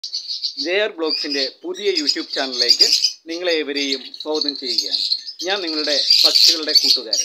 J R ബ്ലോഗ്സിൻ്റെ പുതിയ YouTube ചാനലിലേക്ക് നിങ്ങളെ ഏവരെയും സ്വാഗതം ചെയ്യുകയാണ് ഞാൻ നിങ്ങളുടെ പക്ഷികളുടെ കൂട്ടുകാരൻ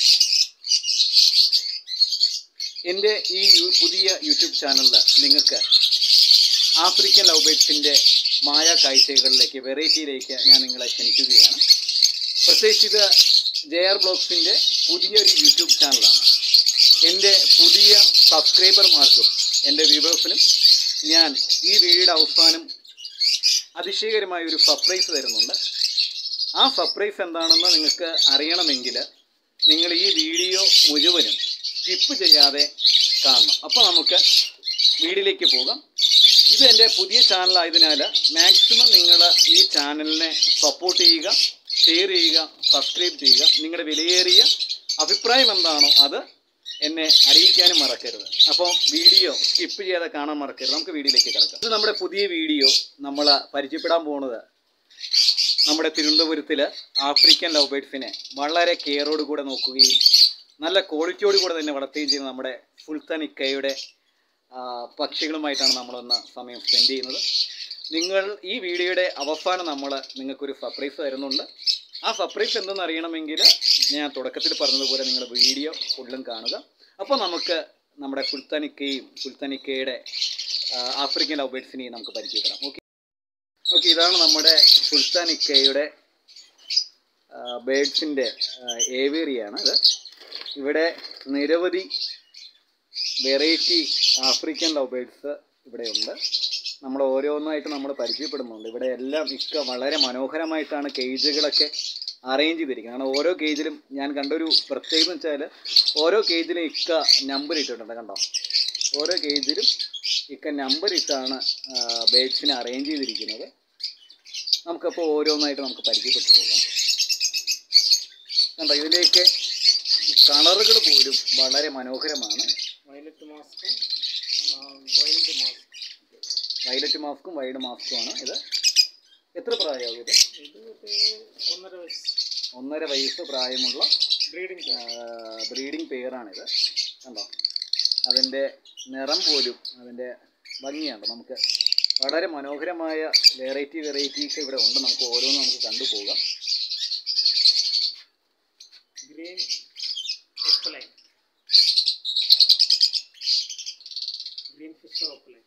എൻ്റെ ഈ യു- പുതിയ യൂട്യൂബ് ചാനലിൽ നിങ്ങൾക്ക് ആഫ്രിക്കൻ ലവ് ബേഡ്സിൻ്റെ മായ കാഴ്ചകളിലേക്ക് വെറൈറ്റിയിലേക്ക് ഞാൻ നിങ്ങളെ ക്ഷണിക്കുകയാണ് പ്രത്യേകിച്ച് ഇത് ജെ ആർ ബ്ലോഗ്സിൻ്റെ പുതിയൊരു യൂട്യൂബ് ചാനലാണ് എൻ്റെ പുതിയ സബ്സ്ക്രൈബർമാർക്കും എൻ്റെ വ്യൂവേഴ്സിനും ഞാൻ ഈ വീഡിയോയുടെ അവസാനം അതിശയകരമായ ഒരു സർപ്രൈസ് തരുന്നുണ്ട് ആ സർപ്രൈസ് എന്താണെന്ന് നിങ്ങൾക്ക് അറിയണമെങ്കിൽ നിങ്ങൾ ഈ വീഡിയോ മുഴുവനും സ്കിപ്പ് ചെയ്യാതെ കാണണം അപ്പോൾ നമുക്ക് വീഡിയോയിലേക്ക് പോകാം ഇത് എൻ്റെ പുതിയ ചാനലായതിനാൽ മാക്സിമം നിങ്ങൾ ഈ ചാനലിനെ സപ്പോർട്ട് ചെയ്യുക ഷെയർ ചെയ്യുക സബ്സ്ക്രൈബ് ചെയ്യുക നിങ്ങളുടെ വിലയേറിയ അഭിപ്രായം എന്താണോ അത് എന്നെ അറിയിക്കാനും മറക്കരുത് അപ്പോൾ വീഡിയോ സ്കിപ്പ് ചെയ്യാതെ കാണാൻ മറക്കരുത് നമുക്ക് വീഡിയോയിലേക്ക് കിടക്കാം ഇത് നമ്മുടെ പുതിയ വീഡിയോ നമ്മൾ പരിചയപ്പെടാൻ പോകുന്നത് നമ്മുടെ തിരുവനന്തപുരത്തിൽ ആഫ്രിക്കൻ ലവ് ബേഡ്സിനെ വളരെ കെയറോട് കൂടെ നോക്കുകയും നല്ല ക്വാളിറ്റിയോട് കൂടെ തന്നെ വളർത്തുകയും ചെയ്യുന്ന നമ്മുടെ സുൽത്താൻ ഇക്കയുടെ ആ, പക്ഷികളുമായിട്ടാണ് നമ്മളൊന്ന് സമയം സ്പെൻഡ് ചെയ്യുന്നത് നിങ്ങൾ ഈ വീഡിയോയുടെ അവസാനം നമ്മൾ നിങ്ങൾക്കൊരു സർപ്രൈസ് തരുന്നുണ്ട് ആ സർപ്രൈസ് എന്തെന്ന് അറിയണമെങ്കിൽ ഞാൻ തുടക്കത്തിൽ പറഞ്ഞതുപോലെ നിങ്ങൾ വീഡിയോ ഫുള്ളും കാണുക അപ്പോൾ നമുക്ക് നമ്മുടെ സുൽത്താനിക്കയും സുൽത്താനിക്കയുടെ ആ, ആഫ്രിക്കൻ ലവ് ബേഡ്സിനെയും നമുക്ക് പരിചയപ്പെടാം ഓക്കെ ഓക്കെ ഇതാണ് നമ്മുടെ സുൽത്താനിക്കയുടെ ബേഡ്സിൻ്റെ ഏവേറിയാണ് ഇത് ഇവിടെ നിരവധി വെറൈറ്റി ആഫ്രിക്കൻ ലവ് ബേഡ്സ് ഇവിടെയുണ്ട് നമ്മൾ ഓരോന്നായിട്ട് നമ്മൾ പരിചയപ്പെടുന്നുണ്ട് ഇവിടെ എല്ലാം ഇക്ക വളരെ മനോഹരമായിട്ടാണ് കേജുകളൊക്കെ അറേഞ്ച് ചെയ്തിരിക്കുന്നത് കാരണം ഓരോ കേജിലും ഞാൻ കണ്ടൊരു പ്രത്യേകത എന്ന് വെച്ചാൽ ഓരോ കേജിലും ഇക്ക നമ്പർ ഇട്ടിട്ടുണ്ട് കണ്ടോ ഓരോ കേജിലും ഇക്ക നമ്പർ ഇട്ടാണ് ബേഡ്സിനെ അറേഞ്ച് ചെയ്തിരിക്കുന്നത് നമുക്കപ്പോൾ ഓരോന്നായിട്ട് നമുക്ക് പരിചയപ്പെട്ടു പോകാം കണ്ടോ ഇതിലേക്ക് കളറുകൾ പോലും വളരെ മനോഹരമാണ് വയലറ്റ് മാസ്കും വൈൽഡ് മാസ്ക് വയലറ്റ് മാസ്കും വൈഡ് മാസ്കുമാണ് ഇത് എത്ര പ്രായമാകും ഇത് ഇത് ഒരു ഒന്നര വയസ്സ് ഒന്നര വയസ്സ് പ്രായമുള്ള ബ്രീഡിംഗ് ബ്രീഡിംഗ് പെയറാണിത് കണ്ടോ അതിൻ്റെ നിറം പോലും അതിൻ്റെ ഭംഗിയാണ് നമുക്ക് വളരെ മനോഹരമായ വെറൈറ്റി വെറൈറ്റി ഒക്കെ ഇവിടെ ഉണ്ട് നമുക്ക് ഓരോന്നും നമുക്ക് കണ്ടുപോകാം green opaline green fisher opaline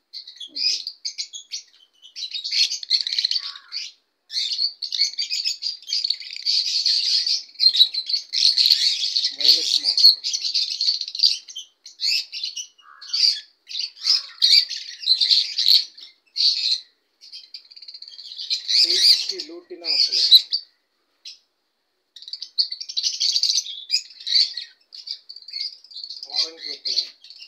violet mask lutino opaline orange opaline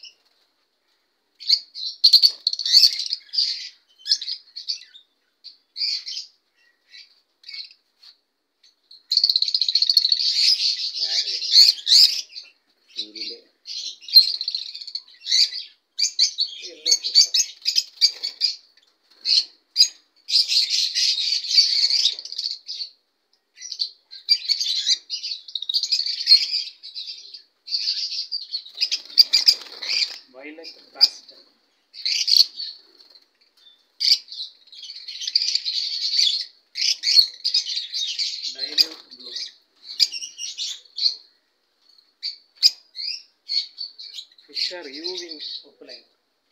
ഇതിൻ്റെ yellow fisher violet pastel dilute blue fisher ewing opaline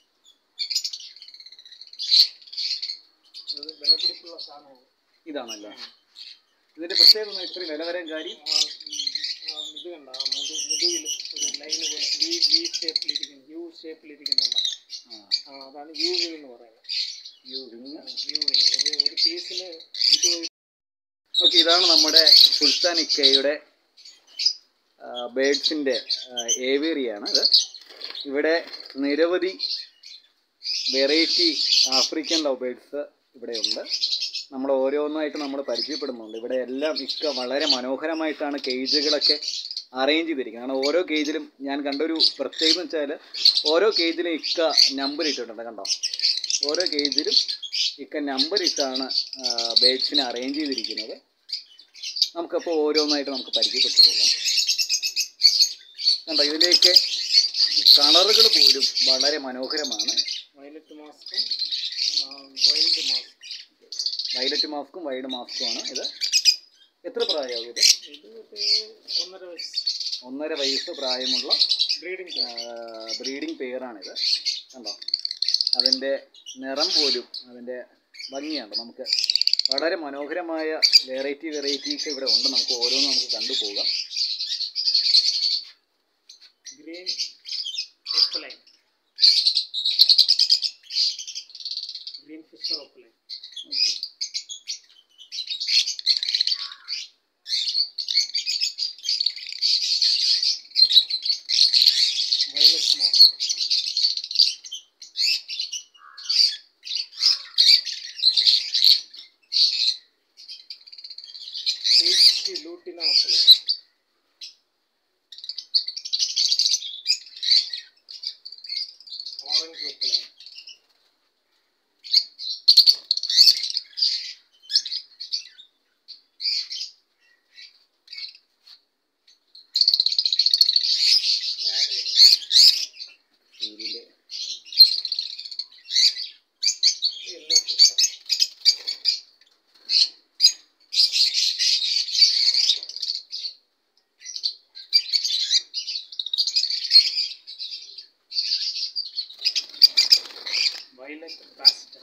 ഇത് വിലപിടിപ്പുള്ള സാധനമാണ് ഇതാണല്ലോ ഇതിൻ്റെ പ്രത്യേകത ഒന്ന് ഇത്രയും വില വരാൻ കാര്യം ആ, ഉം, ആ, ഇത് കണ്ട മുതു മുതുകിൽ ഒരു ലൈന് പോലെ വി വി ഷേപ്പിലിരിക്കുന്ന യു ഷേപ്പിലിരിക്കുന്നുണ്ട ആ ആ അതാണ് യു വി എന്ന് പറയുന്നത് യു വിങ് യു വി ഇത് ഒരു പീസിന് എനിക്ക് ഓക്കെ ഇതാണ് നമ്മുടെ സുൽത്താൻ ഇക്കയുടെ ബേഡ്സിൻ്റെ ഏവേറിയാണ് ഇത് ഇവിടെ നിരവധി വെറൈറ്റി ആഫ്രിക്കൻ ലവ് ബേഡ്സ് ഇവിടെയുണ്ട് നമ്മൾ ഓരോന്നായിട്ട് നമ്മൾ പരിചയപ്പെടുന്നുണ്ട് ഇവിടെ എല്ലാം ഇക്ക വളരെ മനോഹരമായിട്ടാണ് കേജുകളൊക്കെ അറേഞ്ച് ചെയ്തിരിക്കുന്നത് കാരണം ഓരോ കേജിലും ഞാൻ കണ്ടൊരു പ്രത്യേകത എന്ന് വെച്ചാൽ ഓരോ കേജിലും ഇക്ക നമ്പർ ഇട്ടിട്ടുണ്ട് കണ്ടോ ഓരോ കേജിലും ഇക്ക നമ്പർ ഇട്ടാണ് ബേഡ്സിനെ അറേഞ്ച് ചെയ്തിരിക്കുന്നത് നമുക്കപ്പോൾ ഓരോന്നായിട്ട് നമുക്ക് പരിചയപ്പെട്ടു പോകാം കണ്ടോ ഇതിലേക്ക് കളറുകൾ പോലും വളരെ മനോഹരമാണ് വയലറ്റ് മാസ്കും വൈൽഡ് മാസ്ക് വയലറ്റ് മാസ്കും വൈഡ് മാസ്കും ആണ് ഇത് എത്ര പ്രായമാകും ഇത് ഇത് ഒരു ഒന്നര വയസ്സ് ഒന്നര വയസ്സ് പ്രായമുള്ള ബ്രീഡിങ് ബ്രീഡിംഗ് പെയറാണിത് കണ്ടോ അതിൻ്റെ നിറം പോലും അതിൻ്റെ ഭംഗിയാണ് നമുക്ക് വളരെ മനോഹരമായ വെറൈറ്റി വെറൈറ്റി ഒക്കെ ഇവിടെ ഉണ്ട് നമുക്ക് ഓരോന്നും നമുക്ക് കണ്ടുപോകാം green opaline green fisher opaline violet mask eight lutino opaline orange opaline ഇതിൻ്റെ yellow fisher violet pastel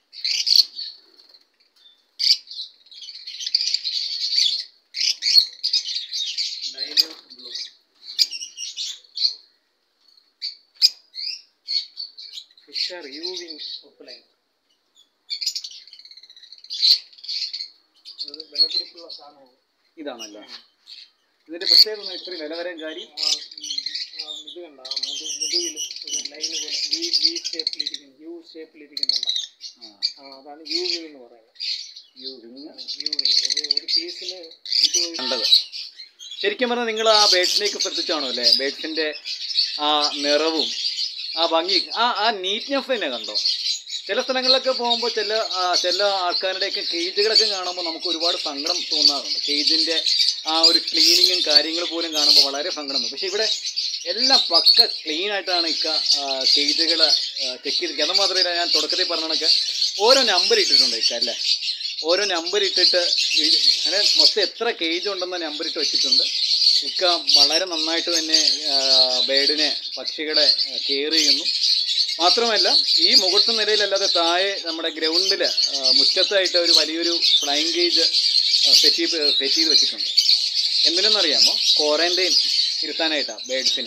dilute blue fisher ewing opaline ഇത് വിലപിടിപ്പുള്ള സാധനമാണ് ഇതാണല്ലോ ഇതിൻ്റെ പ്രത്യേകത എന്ന് ഇത്രയും വില വരാൻ കാര്യം ആ, ഉം, ആ, ഇത് കണ്ട ആ മുതു മുതുകിൽ ഒരു ലൈന് പോലെ വി വി ഷേപ്പിലിരിക്കുന്ന യു ഷേപ്പിലിരിക്കുന്നുണ്ട ആ, ആ അതാണ് യു വി എന്ന് പറയുന്നത് യു വിങ് യു വി ഇത് ഒരു പീസിന് എനിക്ക് തോന്നുന്നു കണ്ടത് ശരിക്കും പറഞ്ഞാൽ നിങ്ങൾ ആ ബേഡ്സിലേക്ക് ശ്രദ്ധിച്ചാണോ അല്ലേ ബേഡ്സിൻ്റെ ആ നിറവും ആ ഭംഗി ആ ആ നീറ്റ്നെസ് തന്നെ കണ്ടോ ചില സ്ഥലങ്ങളിലൊക്കെ പോകുമ്പോൾ ചില ആ, ചില ആൾക്കാരുടെയൊക്കെ കേജുകളൊക്കെ കാണുമ്പോൾ നമുക്ക് ഒരുപാട് സങ്കടം തോന്നാറുണ്ട് കേജിൻ്റെ ആ ഒരു ക്ലീനിങ്ങും കാര്യങ്ങൾ പോലും കാണുമ്പോൾ വളരെ സങ്കടം തോന്നും പക്ഷേ ഇവിടെ എല്ലാം പക്ക ക്ലീൻ ആയിട്ടാണ് ഇക്ക കേജുകൾ ചെക്ക് ചെയ്തിരിക്കുക അത് മാത്രമല്ല ഞാൻ തുടക്കത്തിൽ പറഞ്ഞ കണക്ക് ഓരോ നമ്പർ ഇട്ടിട്ടുണ്ട് ഇക്ക അല്ലേ ഓരോ നമ്പർ ഇട്ടിട്ട് ഈ- അങ്ങനെ മൊത്തം എത്ര കേജ് ഉണ്ടെന്ന നമ്പർ ഇട്ട് വെച്ചിട്ടുണ്ട് ഇക്ക വളരെ നന്നായിട്ട് തന്നെ ബേഡിനെ പക്ഷികളെ കെയർ ചെയ്യുന്നു മാത്രമല്ല ഈ മുകട്ട് നിലയിലല്ലാതെ താഴെ നമ്മുടെ ഗ്രൗണ്ടിൽ മുറ്റത്തായിട്ട് ഒരു വലിയൊരു ഫ്ലൈങ് കേജ് സെറ്റ് ചെയ്ത് സെറ്റ് ചെയ്ത് വെച്ചിട്ടുണ്ട് എന്തിനെന്നറിയാമോ ക്വാറന്റൈൻ ഇരുത്താനായിട്ടാണ് ബേഡ്സിനെ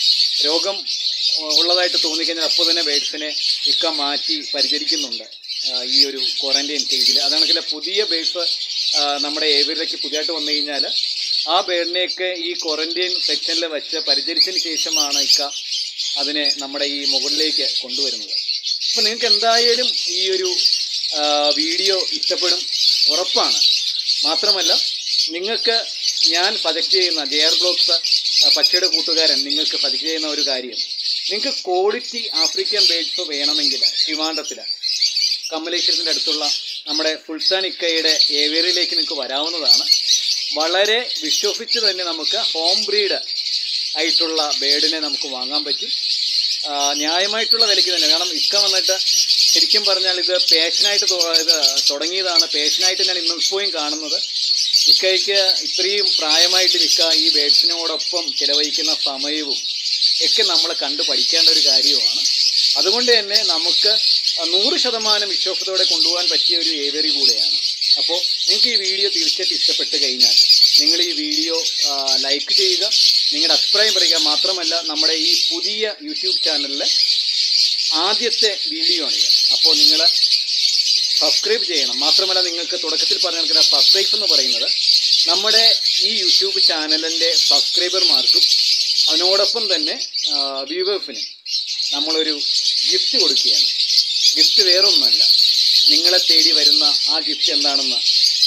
രോഗം ഉ- ഉള്ളതായിട്ട് തോന്നിക്കഴിഞ്ഞാൽ അപ്പോൾ തന്നെ ബേഡ്സിനെ ഇക്ക മാറ്റി പരിചരിക്കുന്നുണ്ട് ആ, ഈ ഒരു ക്വാറന്റൈൻ കേജിൽ അതാണെങ്കിൽ പുതിയ ബേഡ്സ് നമ്മുടെ ഏവിയറിലേക്ക് പുതിയതായിട്ട് വന്നു കഴിഞ്ഞാൽ ആ ബേഡിനെയൊക്കെ ഈ ക്വാറന്റൈൻ സെക്ഷനിൽ വെച്ച് പരിചരിച്ചതിന് ശേഷമാണ് ഇക്ക അതിനെ നമ്മുടെ ഈ മുകളിലേക്ക് കൊണ്ടുവരുന്നത് അപ്പോൾ നിങ്ങൾക്ക് എന്തായാലും ഈ ഒരു ആ, വീഡിയോ ഇഷ്ടപ്പെടും ഉറപ്പാണ് മാത്രമല്ല നിങ്ങൾക്ക് ഞാൻ സജക്റ്റ് ചെയ്യുന്ന ജെ ആർ ബ്ലോക്സ് പക്ഷിയുടെ കൂട്ടുകാരൻ നിങ്ങൾക്ക് സജക്റ്റ് ചെയ്യുന്ന ഒരു കാര്യം നിങ്ങൾക്ക് ക്വാളിറ്റി ആഫ്രിക്കൻ ബേഡ്സ് വേണമെങ്കിൽ ട്രിവാൻഡത്തിൽ കമലേശ്വരത്തിൻ്റെ അടുത്തുള്ള നമ്മുടെ സുൽത്താൻ ഇക്കയുടെ ഏവേറിയിലേക്ക് നിങ്ങൾക്ക് വരാവുന്നതാണ് വളരെ വിശ്വസിച്ച് തന്നെ നമുക്ക് ഹോം ബ്രീഡ് ആയിട്ടുള്ള ബേഡിനെ നമുക്ക് വാങ്ങാൻ പറ്റും ആ, ന്യായമായിട്ടുള്ള വിലയ്ക്ക് തന്നെ കാരണം ഇക്ക വന്നിട്ട് ശരിക്കും പറഞ്ഞാൽ ഇത് പേഷനായിട്ട് തൊ- ഇത് തുടങ്ങിയതാണ് പേഷനായിട്ട് ഞാൻ ഇന്ന് ഇപ്പോഴും കാണുന്നത് ഇക്കയ്ക്ക് ഇത്രയും പ്രായമായിട്ട് ഇക്ക ഈ ബേഡ്സിനോടൊപ്പം ചിലവഴിക്കുന്ന സമയവും ഒക്കെ നമ്മൾ കണ്ടു പഠിക്കേണ്ട ഒരു കാര്യമാണ് അതുകൊണ്ട് തന്നെ നമുക്ക് നൂറ് ശതമാനം വിശ്വാസത്തോടെ കൊണ്ടുപോകാൻ പറ്റിയ ഒരു ഏവറി കൂടെയാണ് അപ്പോൾ നിങ്ങൾക്ക് ഈ വീഡിയോ തീർച്ചയായിട്ടും ഇഷ്ടപ്പെട്ട് കഴിഞ്ഞാൽ നിങ്ങൾ ഈ വീഡിയോ ലൈക്ക് ചെയ്യുക നിങ്ങളുടെ അഭിപ്രായം പറയുക മാത്രമല്ല നമ്മുടെ ഈ പുതിയ യൂട്യൂബ് ചാനലിലെ ആദ്യത്തെ വീഡിയോ ആണിത് അപ്പോൾ നിങ്ങൾ സബ്സ്ക്രൈബ് ചെയ്യണം മാത്രമല്ല നിങ്ങൾക്ക് തുടക്കത്തിൽ പറഞ്ഞ കണക്കിന് സബ്സ്ക്രൈബ് എന്ന് പറയുന്നത് നമ്മുടെ ഈ യൂട്യൂബ് ചാനലിൻ്റെ സബ്സ്ക്രൈബർമാർക്കും അതിനോടൊപ്പം തന്നെ വ്യൂവേഴ്സിനും നമ്മളൊരു ഗിഫ്റ്റ് കൊടുക്കുകയാണ് ഗിഫ്റ്റ് വേറൊന്നുമല്ല നിങ്ങളെ തേടി വരുന്ന ആ ഗിഫ്റ്റ് എന്താണെന്ന്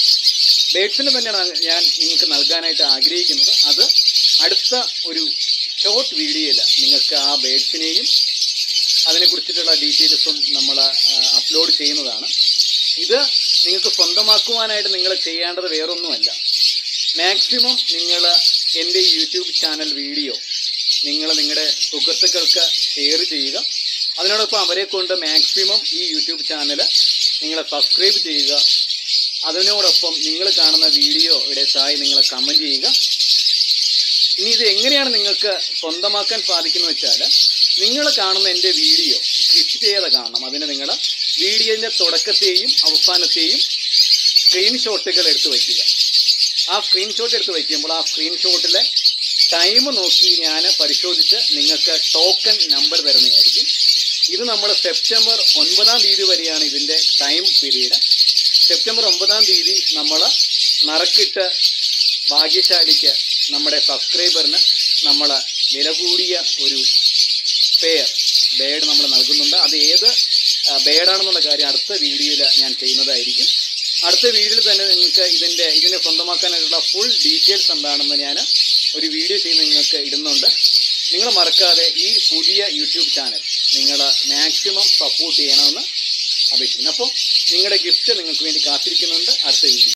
ബേഡ്സിന് തന്നെയാണ് ഞാൻ നിങ്ങൾക്ക് നൽകാനായിട്ട് ആഗ്രഹിക്കുന്നത് അത് അടുത്ത ഒരു ഷോർട്ട് വീഡിയോയിൽ നിങ്ങൾക്ക് ആ ബേഡ്സിനെയും അതിനെക്കുറിച്ചിട്ടുള്ള ഡീറ്റെയിൽസും നമ്മൾ അപ്ലോഡ് ചെയ്യുന്നതാണ് ഇത് നിങ്ങൾക്ക് സ്വന്തമാക്കുവാനായിട്ട് നിങ്ങൾ ചെയ്യേണ്ടത് വേറൊന്നുമല്ല മാക്സിമം നിങ്ങൾ എൻ്റെ ഈ യൂട്യൂബ് ചാനൽ വീഡിയോ നിങ്ങൾ നിങ്ങളുടെ സുഹൃത്തുക്കൾക്ക് ഷെയർ ചെയ്യുക അതിനോടൊപ്പം അവരെ കൊണ്ട് മാക്സിമം ഈ യൂട്യൂബ് ചാനൽ നിങ്ങൾ സബ്സ്ക്രൈബ് ചെയ്യുക അതിനോടൊപ്പം നിങ്ങൾ കാണുന്ന വീഡിയോയുടെ താഴെ നിങ്ങൾ കമൻറ്റ് ചെയ്യുക ഇനി ഇത് എങ്ങനെയാണ് നിങ്ങൾക്ക് സ്വന്തമാക്കാൻ സാധിക്കുന്നത് വെച്ചാൽ നിങ്ങൾ കാണുന്ന എൻ്റെ വീഡിയോ ക്ലിക്ക് ചെയ്യാതെ കാണണം അതിന് നിങ്ങൾ വീഡിയോൻ്റെ തുടക്കത്തെയും അവസാനത്തെയും സ്ക്രീൻഷോട്ടുകൾ എടുത്ത് വയ്ക്കുക ആ സ്ക്രീൻഷോട്ട് എടുത്ത് വയ്ക്കുമ്പോൾ ആ സ്ക്രീൻഷോട്ടിലെ ടൈം നോക്കി ഞാൻ പരിശോധിച്ച് നിങ്ങൾക്ക് ടോക്കൺ നമ്പർ തരുന്നതായിരിക്കും ഇത് നമ്മൾ സെപ്റ്റംബർ ഒൻപതാം തീയതി വരെയാണ് ഇതിൻ്റെ ടൈം പീരീഡ് സെപ്റ്റംബർ ഒമ്പതാം തീയതി നമ്മൾ നറുക്കിട്ട് ഭാഗ്യശാലിക്ക് നമ്മുടെ സബ്സ്ക്രൈബറിന് നമ്മൾ വില കൂടിയ ഒരു പെയർ ബേഡ് നമ്മൾ നൽകുന്നുണ്ട് അത് ഏത് ബേഡാണെന്നുള്ള കാര്യം അടുത്ത വീഡിയോയിൽ ഞാൻ ചെയ്യുന്നതായിരിക്കും അടുത്ത വീഡിയോയിൽ തന്നെ നിങ്ങൾക്ക് ഇതിൻ്റെ ഇതിനെ സ്വന്തമാക്കാനായിട്ടുള്ള ഫുൾ ഡീറ്റെയിൽസ് എന്താണെന്ന് ഞാൻ ഒരു വീഡിയോ ചെയ്ത് നിങ്ങൾക്ക് ഇടുന്നുണ്ട് നിങ്ങൾ മറക്കാതെ ഈ പുതിയ യൂട്യൂബ് ചാനൽ നിങ്ങൾ മാക്സിമം സപ്പോർട്ട് ചെയ്യണമെന്ന് അപേക്ഷിക്കുന്നു അപ്പോൾ നിങ്ങളുടെ ഗിഫ്റ്റ് നിങ്ങൾക്ക് വേണ്ടി കാത്തിരിക്കുന്നുണ്ട് അടുത്ത വീഡിയോ